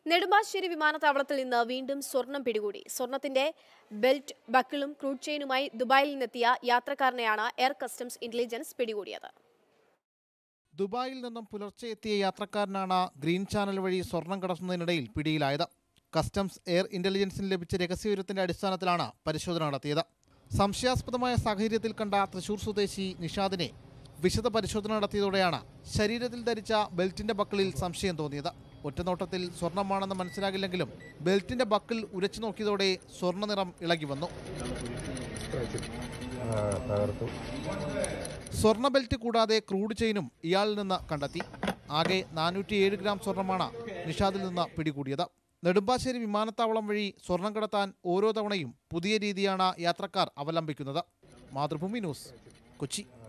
നെടുമ്പാശ്ശേരി വിമാനത്താവളത്തിൽ നിന്ന് വീണ്ടും സ്വർണം പിടികൂടി സ്വർണത്തിന്റെ ബെൽറ്റ് ബക്കിളും ക്രൂഡ് ചെയിനുമായി ദുബായിൽ നിന്നെത്തിയ യാത്രക്കാരനെയാണ് എയർ കസ്റ്റംസ് ഇന്റലിജൻസ് പിടികൂടിയത് ദുബായിൽ നിന്നും പുലർച്ചെ എത്തിയ യാത്രക്കാരനാണ് ഗ്രീൻ ചാനൽ വഴി സ്വർണം കടത്തുന്നതിനിടയിൽ പിടിയിലായത് കസ്റ്റംസ് എയർ ഇന്റലിജൻസിന് ലഭിച്ച രഹസ്യവിവരത്തിന്റെ അടിസ്ഥാനത്തിലാണ് പരിശോധന നടത്തിയത് സംശയാസ്പദമായ സാഹചര്യത്തിൽ കണ്ട തൃശൂർ സ്വദേശി നിഷാദിനെ വിശദ പരിശോധന നടത്തിയതോടെയാണ് ശരീരത്തിൽ ധരിച്ച ബെൽറ്റിന്റെ ബക്കിളിൽ സംശയം തോന്നിയത് ഒറ്റനോട്ടത്തിൽ സ്വർണമാണെന്ന് മനസ്സിലാകില്ലെങ്കിലും ബെൽറ്റിന്റെ ബക്കിൾ ഉരച്ചു നോക്കിയതോടെ സ്വർണ്ണ നിറം ഇളകി വന്നു സ്വർണ്ണ ബെൽറ്റ് കൂടാതെ ക്രൂഡ് ചെയിനും ഇയാളിൽ നിന്ന് കണ്ടെത്തി ആകെ നാനൂറ്റിയേഴ് ഗ്രാം സ്വർണമാണ് നിഷാദിൽ നിന്ന് പിടികൂടിയത് നെടുമ്പാശ്ശേരി വിമാനത്താവളം വഴി സ്വർണം കടത്താൻ ഓരോ തവണയും പുതിയ രീതിയാണ് യാത്രക്കാർ അവലംബിക്കുന്നത് മാതൃഭൂമി ന്യൂസ് കൊച്ചി